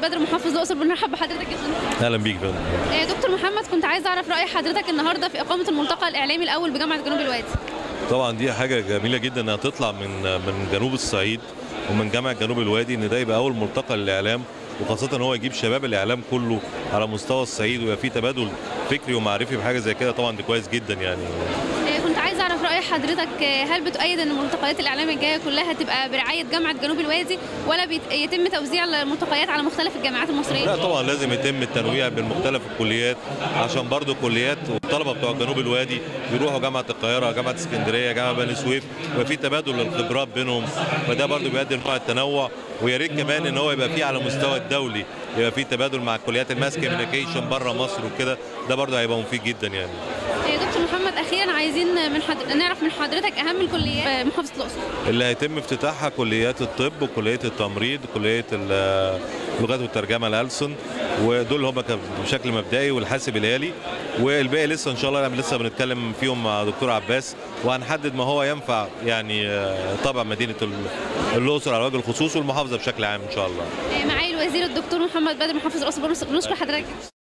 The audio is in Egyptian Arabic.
بدر محافظ الاقصر بنرحب بحضرتك جدا اهلا بيك فندم آه، دكتور محمد كنت عايز اعرف راي حضرتك النهارده في اقامه الملتقى الاعلامي الاول بجامعه جنوب الوادي طبعا دي حاجه جميله جدا انها تطلع من من جنوب الصعيد ومن جامعه جنوب الوادي ان ده يبقى اول ملتقى للاعلام وخاصه ان هو يجيب شباب الاعلام كله على مستوى الصعيد ويبقى في تبادل فكري ومعرفي بحاجه زي كده طبعا دي كويس جدا يعني آه، كنت عايز اعرف راي حضرتك آه، هل بتؤيد ان ملتقيات الاعلام الجايه كلها تبقى برعايه جامعه جنوب الوادي ولا بيت- يتم توزيع الملتقيات على مختلف الجامعات المصريه لا طبعا لازم يتم التنويع بين مختلف الكليات عشان برضو الكليات والطلبه بتوع جنوب الوادي يروحوا جامعه القاهره جامعه اسكندريه جامعه بني سويف يبقى في تبادل للخبرات بينهم فده برضو بيؤدي لنوع التنوع ويا ريت كمان ان هو يبقى فيه على مستوى الدولي يبقى في تبادل مع الكليات الماس كوميونيكيشن بره مصر وكده ده برضو هيبقى مفيد جدا يعني آه، دكتور محمد اخيرا عايزين من حضر... نعرف من حضرتك اهم الكليات في محافظه الاقصر اللي هيتم افتتاحها كليات الطب وكليه التمريض وكليه ال- اللغات والترجمه الألسن ودول هم كان بشكل مبدئي والحاسب الآلي والباقي لسه ان شاء الله لسه بنتكلم فيهم مع دكتور عباس وهنحدد ما هو ينفع يعني آه، طبع مدينه ال- الاقصر على وجه الخصوص والمحافظه بشكل عام ان شاء الله آه، معالي الوزير الدكتور محمد بدر محافظ الاقصر بنشكر حضرتك